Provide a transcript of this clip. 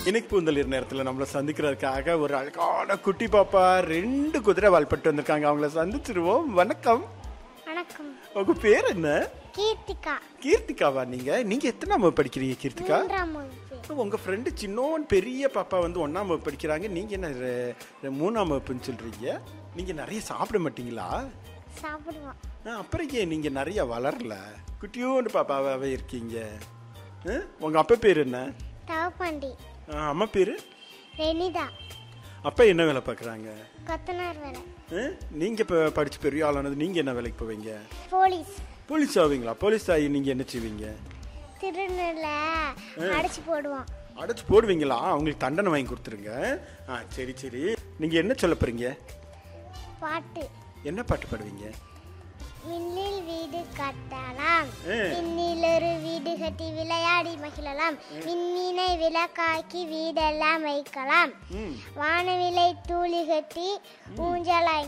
இணைப்பு பூந்தளிர் நேரத்தில் நம்மளை சந்திக்கிறதுக்காக ஒரு அழகான குட்டி பாப்பா ரெண்டு குதிரை வால்பட்டு வந்திருக்காங்க அவங்கள சந்திச்சிருவோம் வணக்கம் வணக்கம் உங்க பேர் என்ன கீர்த்திகா கீர்த்திகாவா நீங்க நீங்க எத்தனாம் வகுப்பு படிக்கிறீங்க கீர்த்திகா மூன்றாம் வகுப்பு உங்க ஃப்ரெண்டு சின்னோன் பெரிய பாப்பா வந்து ஒன்னாம் வகுப்பு படிக்கிறாங்க நீங்க என்ன ரெ- ரெ- மூணாம் வகுப்புன்னு சொல்றீங்க நீங்க நிறைய சாப்பிட மாட்டீங்களா சாப்பிடுவோம் ஆ, அப்புறம் ஏன் நீங்க நிறைய வளரல குட்டியோண்டு பாப்பாவாவே இருக்கீங்க ஆ? உங்க அப்பா பேர் என்ன தவப்பாண்டி ஆ, அம்மா பேரு ரெனிதா அப்பா என்ன வேலை பார்க்குறாங்க கொத்தனார் வேலை நீங்க இப்போ படிச்சு பெரிய ஆளானது நீங்க என்ன வேலைக்கு போவீங்க போலீஸ் போலீஸ் ஆவீங்களா போலீஸ் ஆகி நீங்க என்ன செய்வீங்க திருநெல்ல அடிச்சு போடுவோம் அடைச்சு போடுவீங்களா அவங்களுக்கு தண்டனை வாங்கி கொடுத்துருங்க ஆ சரி சரி நீங்க என்ன சொல்ல போறீங்க பாட்டு என்ன பாட்டு பாடுவீங்க விண்ணில் வீடு கட்டலாம் ஆ. விண்ணில் ஒரு வீடு கட்டி விளையாடி மகிழலாம் விண்ணினை விளக்காக்கி வீடெல்லாம் வைக்கலாம் ம் வானவிலை தூளி கட்டி ஊஞ்சலாய்